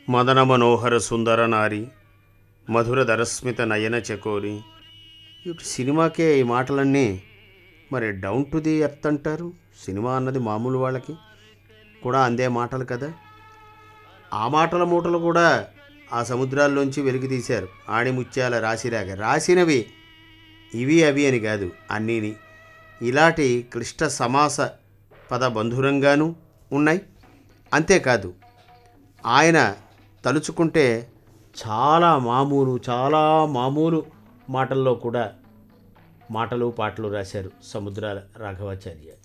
మదన మనోహర సుందర నారి మధుర దరస్మిత నయన చకోరి ఇటు సినిమాకే ఈ మాటలన్నీ మరి డౌన్ టు ది ఎర్త్ అంటారు సినిమా అన్నది మామూలు వాళ్ళకి కూడా అందే మాటలు కదా ఆ మాటల మూటలు కూడా ఆ సముద్రాల్లోంచి వెలికి తీశారు ఆణిముత్యాల రాసిరాగ రాసినవి ఇవి అవి అని కాదు అన్నీని ఇలాంటి క్లిష్ట సమాస పద బంధురంగానూ ఉన్నాయి అంతేకాదు ఆయన తలుచుకుంటే చాలా మామూలు చాలా మామూలు మాటల్లో కూడా మాటలు పాటలు రాశారు సముద్రాల రాఘవాచార్య